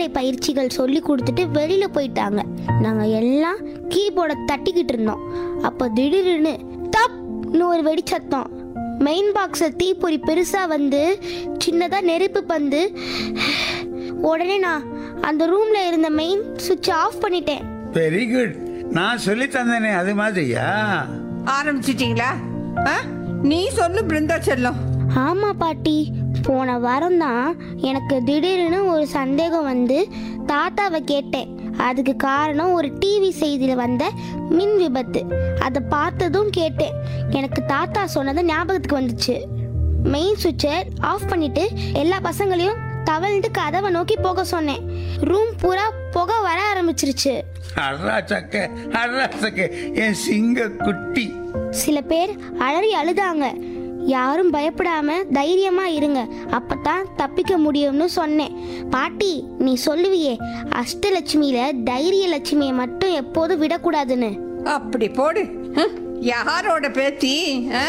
அடிப்படை பயிற்சிகள் சொல்லி கொடுத்துட்டு வெளியில போயிட்டாங்க நாங்க எல்லாம் கீபோர்டை தட்டிக்கிட்டு இருந்தோம் அப்போ திடீர்னு தப்னு ஒரு வெடிச்சத்தம் மெயின் பாக்ஸில் தீப்பொறி பெருசா வந்து சின்னதா நெருப்பு பந்து உடனே நான் அந்த ரூம்ல இருந்த மெயின் சுவிட்ச் ஆஃப் பண்ணிட்டேன் வெரி குட் நான் சொல்லி தந்தேனே அது மாதிரியா ஆரம்பிச்சிட்டீங்களா ஆ? நீ சொல்லு பிருந்தா செல்லம் ஆமா பாட்டி போன வாரம் தான் எனக்கு திடீர்னு ஒரு சந்தேகம் வந்து தாத்தாவை கேட்டேன் அதுக்கு காரணம் ஒரு டிவி செய்தியில் வந்த மின் விபத்து அதை பார்த்ததும் கேட்டேன் எனக்கு தாத்தா சொன்னது ஞாபகத்துக்கு வந்துச்சு மெயின் சுவிட்சை ஆஃப் பண்ணிட்டு எல்லா பசங்களையும் தவழ்ந்து கதவை நோக்கி போக சொன்னேன் ரூம் பூரா புகை வர ஆரம்பிச்சிருச்சு அட்ரா சக்க அட்ரா சக்க என் சிங்க குட்டி சில பேர் அலறி அழுதாங்க யாரும் பயப்படாம தைரியமா இருங்க அப்பதான் தப்பிக்க முடியும்னு சொன்னேன் பாட்டி நீ சொல்லுவியே அஷ்டலட்சுமியில தைரிய லட்சுமியை மட்டும் எப்போதும் விடக்கூடாதுன்னு அப்படி போடு ஹம், யாரோட பேத்தி ஆ?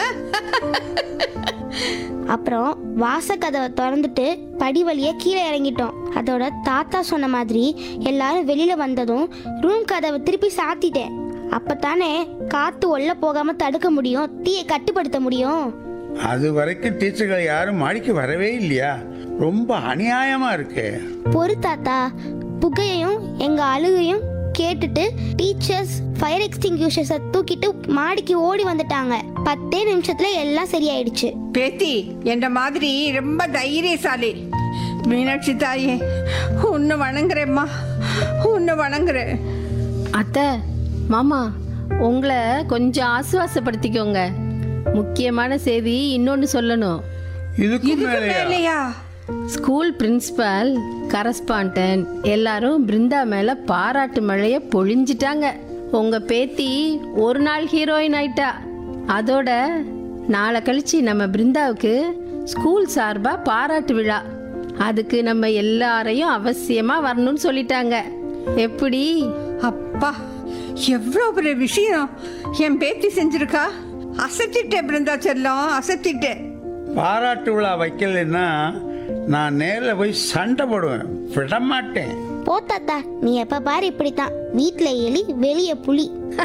அப்புறம் வாசக்கதவை திறந்துட்டு படி வழியா கீழே இறங்கிட்டோம் அதோட தாத்தா சொன்ன மாதிரி எல்லாரும் வெளியில வந்ததும் ரூம் கதவை திருப்பி சாத்திட்டேன் அப்பத்தானே காத்து உள்ள போகாம தடுக்க முடியும் தீயை கட்டுப்படுத்த முடியும் அது வரைக்கும் டீச்சர்கள் யாரும் மாடிக்கு வரவே இல்லையா ரொம்ப அநியாயமா இருக்கு பொறு தாத்தா புகையையும் எங்க அழுகையும் கேட்டுட்டு டீச்சர்ஸ் ஃபயர் எக்ஸ்டிங்யூஷர்ஸை தூக்கிட்டு மாடிக்கு ஓடி வந்துட்டாங்க பத்தே நிமிஷத்துல எல்லாம் சரியாயிடுச்சு பேத்தி என்ற மாதிரி ரொம்ப தைரியசாலி மீனாட்சி தாயே உன்னை வணங்குறேம்மா உன்னை வணங்குறேன் அத்தை மாமா உங்களை கொஞ்சம் ஆசுவாசப்படுத்திக்கோங்க முக்கியமான செய்தி இன்னொன்று சொல்லணும் இதுக்கும் இதுக்கு மேலேயா மேலையா ஸ்கூல் பிரின்சிபால் கரஸ்பாண்டன் எல்லாரும் பிருந்தா மேல பாராட்டு மழைய பொழிஞ்சிட்டாங்க உங்க பேத்தி ஒரு நாள் ஹீரோயின் ஆயிட்டா அதோட நாளை கழிச்சு நம்ம பிருந்தாவுக்கு ஸ்கூல் சார்பா பாராட்டு விழா அதுக்கு நம்ம எல்லாரையும் அவசியமா வரணும்னு சொல்லிட்டாங்க எப்படி அப்பா எவ்வளோ பெரிய விஷயம் என் பேத்தி செஞ்சிருக்கா அசத்திட்டேன் பிருந்தா செல்லம் அசத்திட்டேன் பாராட்டு விழா வைக்கலைன்னா நான் நேரில் போய் சண்டை போடுவேன் விட மாட்டேன் போ தாத்தா நீ எப்ப பாரு இப்படித்தான் வீட்ல எலி வெளிய புலி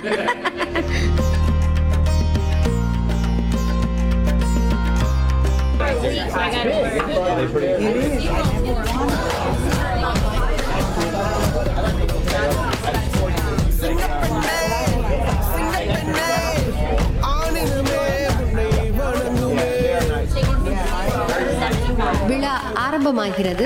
விழா ஆரம்பமாகிறது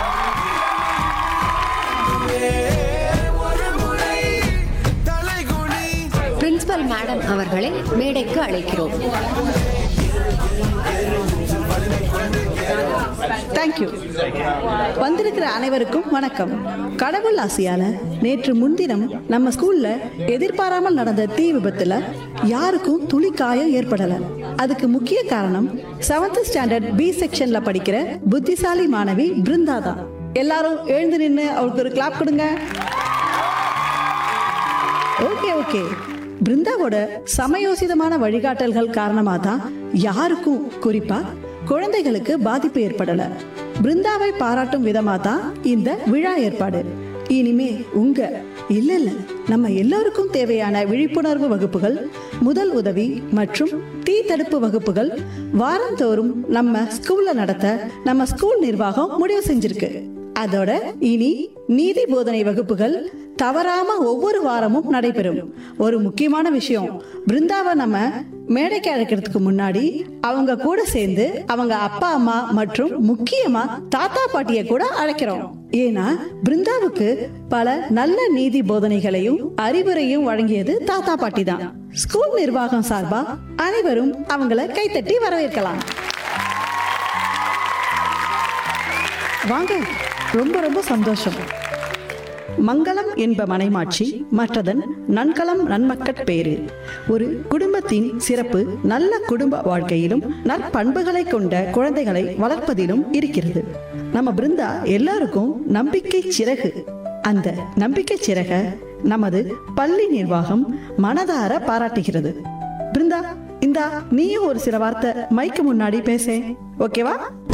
பிரின்சிபல் மேடம் அவர்களை மேடைக்கு அழைக்கிறோம் தேங்க்யூ வந்திருக்கிற அனைவருக்கும் வணக்கம் கடவுள் ஆசையால நேற்று முன்தினம் நம்ம ஸ்கூல்ல எதிர்பாராமல் நடந்த தீ விபத்துல யாருக்கும் துளி காயம் ஏற்படல அதுக்கு முக்கிய காரணம் செவன்த் ஸ்டாண்டர்ட் பி செக்ஷன்ல படிக்கிற புத்திசாலி மாணவி பிருந்தா தான் எல்லாரும் எழுந்து நின்று அவளுக்கு ஒரு கிளாப் கொடுங்க ஓகே ஓகே பிருந்தாவோட சமயோசிதமான வழிகாட்டல்கள் காரணமா தான் யாருக்கும் குறிப்பா குழந்தைகளுக்கு பாதிப்பு ஏற்படல பிருந்தாவை பாராட்டும் விதமா தான் இந்த விழா ஏற்பாடு இனிமே உங்க இல்ல இல்ல நம்ம எல்லோருக்கும் தேவையான விழிப்புணர்வு வகுப்புகள் முதல் உதவி மற்றும் தீ தடுப்பு வகுப்புகள் வாரந்தோறும் நம்ம ஸ்கூல்ல நடத்த நம்ம ஸ்கூல் நிர்வாகம் முடிவு செஞ்சிருக்கு அதோட இனி நீதி போதனை வகுப்புகள் தவறாம ஒவ்வொரு வாரமும் நடைபெறும் ஒரு முக்கியமான விஷயம் பிருந்தாவை நம்ம மேடைக்கு அழைக்கிறதுக்கு முன்னாடி அவங்க கூட சேர்ந்து அவங்க அப்பா அம்மா மற்றும் முக்கியமா தாத்தா பாட்டிய கூட அழைக்கிறோம் ஏன்னா பிருந்தாவுக்கு பல நல்ல நீதி போதனைகளையும் அறிவுரையும் வழங்கியது தாத்தா பாட்டி தான் ஸ்கூல் நிர்வாகம் சார்பா அனைவரும் அவங்கள கைத்தட்டி வரவேற்கலாம் வாங்க ரொம்ப ரொம்ப சந்தோஷம் மங்களம் என்ப மனைமாட்சி மற்றதன் நன்கலம் நன்மக்கட் பேரு ஒரு குடும்பத்தின் சிறப்பு நல்ல குடும்ப வாழ்க்கையிலும் நற்பண்புகளை கொண்ட குழந்தைகளை வளர்ப்பதிலும் இருக்கிறது நம்ம பிருந்தா எல்லாருக்கும் நம்பிக்கை சிறகு அந்த நம்பிக்கை சிறக நமது பள்ளி நிர்வாகம் மனதார பாராட்டுகிறது பிருந்தா இந்தா நீயும் ஒரு சில வார்த்தை மைக்கு முன்னாடி பேச ஓகேவா